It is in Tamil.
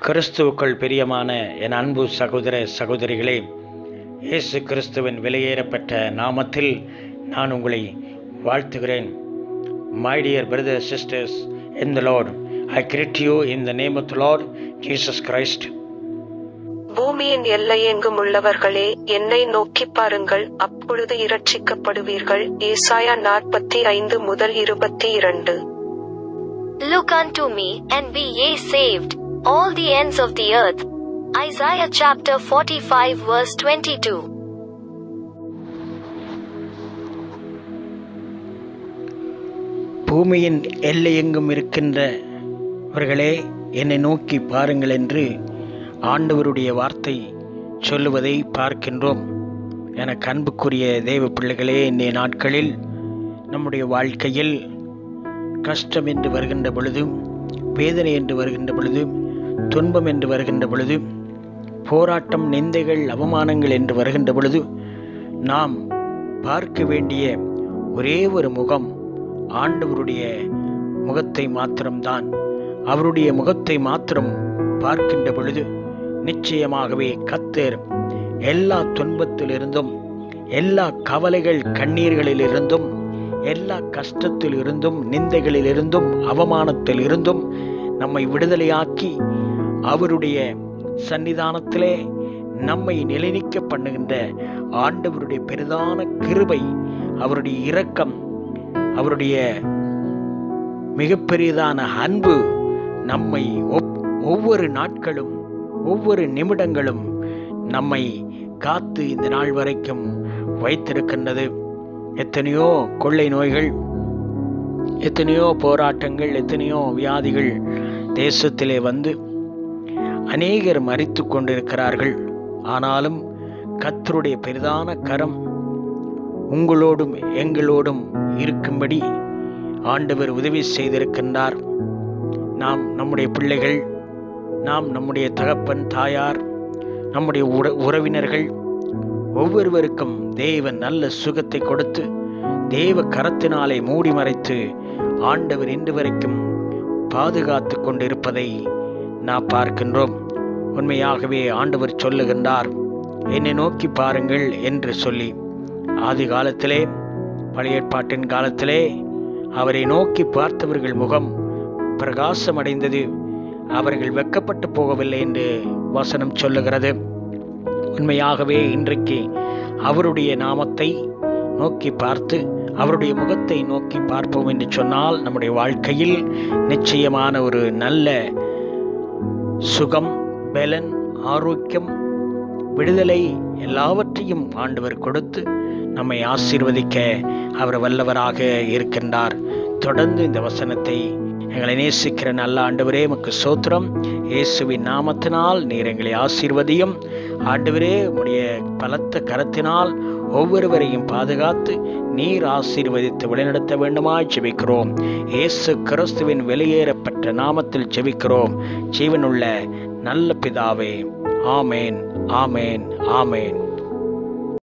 கிறிஸ்துவுக்குள் பிரியமான என் அன்பு சகோதர சகோதரிகளே இயேசு கிறிஸ்துவின் விலையேறப்பட்ட நாமத்தில் நான் உங்களை வாழ்த்துகிறேன் my dear brother sisters in the Lord I greet you in the name of the Lord Jesus Christ பூமியின் எல்லையெங்கும் உள்ளவர்களே என்னை நோக்கிப் பாருங்கள் அப்பொழுது இரட்சிக்கப்படுவீர்கள் ஏசாயா நாற்பத்தி ஐந்து முதல் இருபத்தி இரண்டு Look unto me, and be ye saved, all the ends of the earth. Isaiah chapter 45 verse 22. பூமியின் எல்லையெங்கும் இருக்கின்றவர்களே என்னை நோக்கி பாருங்கள் என்று ஆண்டவருடைய வார்த்தை சொல்லுவதை பார்க்கின்றோம் எனக்கு அன்புக்குரிய தெய்வ பிள்ளைகளே இன்றைய நாட்களில் நம்முடைய வாழ்க்கையில் கஷ்டம் என்று வருகின்ற பொழுது வேதனை என்று வருகின்ற பொழுது துன்பம் என்று வருகின்ற பொழுது போராட்டம் நிந்தைகள் அவமானங்கள் என்று வருகின்ற பொழுது நாம் பார்க்க வேண்டிய ஒரே ஒரு முகம் ஆண்டவருடைய முகத்தை மாத்திரம்தான் அவருடைய முகத்தை மாத்திரம் பார்க்கின்ற பொழுது நிச்சயமாகவே கத்தர் எல்லா துன்பத்திலிருந்தும் எல்லா கவலைகள் கண்ணீர்களிலிருந்தும் எல்லா கஷ்டத்தில் இருந்தும் நிந்தைகளில் இருந்தும் அவமானத்தில் இருந்தும் நம்மை விடுதலையாக்கி அவருடைய சன்னிதானத்திலே நம்மை நிலைநிற்க பண்ணுகின்ற ஆண்டவருடைய பெரிதான கிருபை அவருடைய இரக்கம் அவருடைய மிகப்பெரியதான அன்பு நம்மை ஒப்- ஒவ்வொரு நாட்களும் ஒவ்வொரு நிமிடங்களும் நம்மை காத்து இந்த நாள் வரைக்கும் வைத்திருக்கின்றது எத்தனையோ கொள்ளை நோய்கள் எத்தனையோ போராட்டங்கள் எத்தனையோ வியாதிகள் தேசத்திலே வந்து அநேகர் மறித்து கொண்டிருக்கிறார்கள் ஆனாலும் கர்த்தருடைய பெரிதான கரம் உங்களோடும் எங்களோடும் இருக்கும்படி ஆண்டவர் உதவி செய்திருக்கின்றார் நாம் நம்முடைய பிள்ளைகள் நாம் நம்முடைய தகப்பன் தாயார் நம்முடைய உற உறவினர்கள் ஒவ்வொருவருக்கும் தேவன் நல்ல சுகத்தை கொடுத்து தேவ கரத்தினாலே மூடி மறைத்து ஆண்டவர் இன்று வரைக்கும் பாதுகாத்து கொண்டிருப்பதை நாம் பார்க்கின்றோம் உண்மையாகவே ஆண்டவர் சொல்லுகின்றார் என்னை நோக்கி பாருங்கள் என்று சொல்லி ஆதி காலத்திலே பழைய ஏற்பாட்டின் காலத்திலே அவரை நோக்கி பார்த்தவர்கள் முகம் பிரகாசமடைந்தது அவர்கள் வெக்கப்பட்டு போகவில்லை என்று வசனம் சொல்லுகிறது உண்மையாகவே இன்றைக்கு அவருடைய நாமத்தை நோக்கி பார்த்து அவருடைய முகத்தை நோக்கி பார்ப்போம் என்று சொன்னால் நம்முடைய வாழ்க்கையில் நிச்சயமான ஒரு நல்ல சுகம் பலன் ஆரோக்கியம் விடுதலை எல்லாவற்றையும் ஆண்டவர் கொடுத்து நம்மை ஆசீர்வதிக்க அவர் வல்லவராக இருக்கின்றார் தொடர்ந்து இந்த வசனத்தை எங்களை நேசிக்கிற நல்ல ஆண்டவரே உமக்கு சோத்திரம் இயேசுவின் நாமத்தினால் நீர் எங்களை ஆசீர்வதியும் ஆண்டவரே உம்முடைய பலத்த கரத்தினால் ஒவ்வொருவரையும் பாதுகாத்து நீர் ஆசீர்வதித்து வழிநடத்த வேண்டுமாய் ஜெபிக்கிறோம் இயேசு கிறிஸ்துவின் வெளியேறப்பட்ட நாமத்தில் ஜெபிக்கிறோம் ஜீவனுள்ள நல்ல பிதாவே ஆமேன் ஆமேன் ஆமேன்